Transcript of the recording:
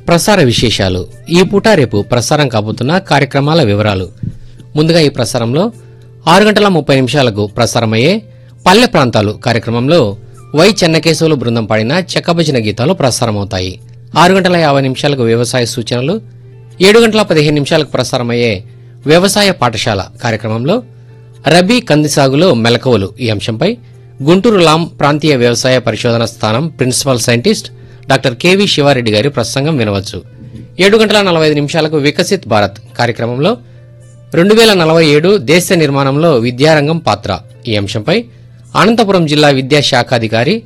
ప్రసార విశేషాలు ఈ పూట రేపు ప్రసారం కాబోతున్న కార్యక్రమాల వివరాలు ముందుగా ఈ ప్రసారంలో ఆరు గంటల ముప్పై నిమిషాలకు ప్రసారమయ్యే పల్లె ప్రాంతాలు కార్యక్రమంలో వై చెన్నకేశవులు బృందం పాడిన చెక్కభజన గీతాలు ప్రసారమవుతాయి ఆరు గంటల యాభై నిమిషాలకు వ్యవసాయ సూచనలు ఏడు గంటల పదిహేను నిమిషాలకు ప్రసారమయ్యే వ్యవసాయ పాఠశాల కార్యక్రమంలో రబీ కంది సాగులో మెలకువలు ఈ అంశంపై గుంటూరు లాం ప్రాంతీయ వ్యవసాయ పరిశోధన స్థానం principal scientist doctor K V Sivareddy గారి ప్రసంగం వినవచ్చు ఏడు గంటల నలభై ఐదు నిమిషాలకు వికసిత్ భారత్ కార్యక్రమంలో రెండు వేల నలభై ఏడు దేశ నిర్మాణంలో విద్యారంగం పాత్ర ఈ అంశంపై అనంతపురం జిల్లా విద్యాశాఖాధికారి